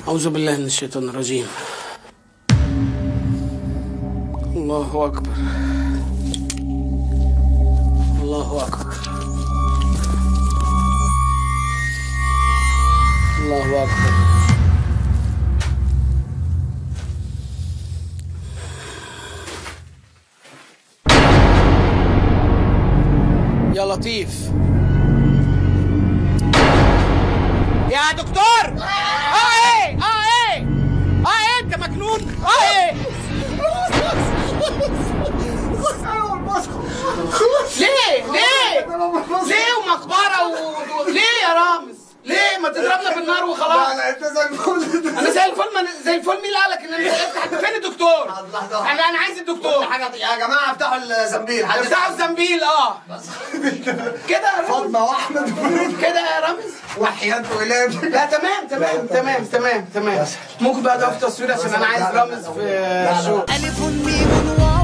أعوذ بالله من الشيطان الرجيم الله أكبر الله أكبر الله أكبر يا لطيف يا دكتور اه ايه اه ايه اه ايه انت مجنون اه ايه ليه ليه ليه ومقبره و... ليه يا رامز ليه ما تضربنا بالنار وخلاص لا انت زي الفل انا زي الفل ما أنا- زي الفل مين اللي قالك ان انا افتح فين الدكتور الله ده. انا انا عايز الدكتور حاجه يا جماعه افتحوا الزنبيل حد افتحوا الزنبيل اه كده يا رامز فاطمه واحمد كده يا رامز وحياة ولاد لا تمام تمام تمام تمام تمام ممكن بقى ده في تصوير عشان انا عايز رامز في الشو ألف ميم واو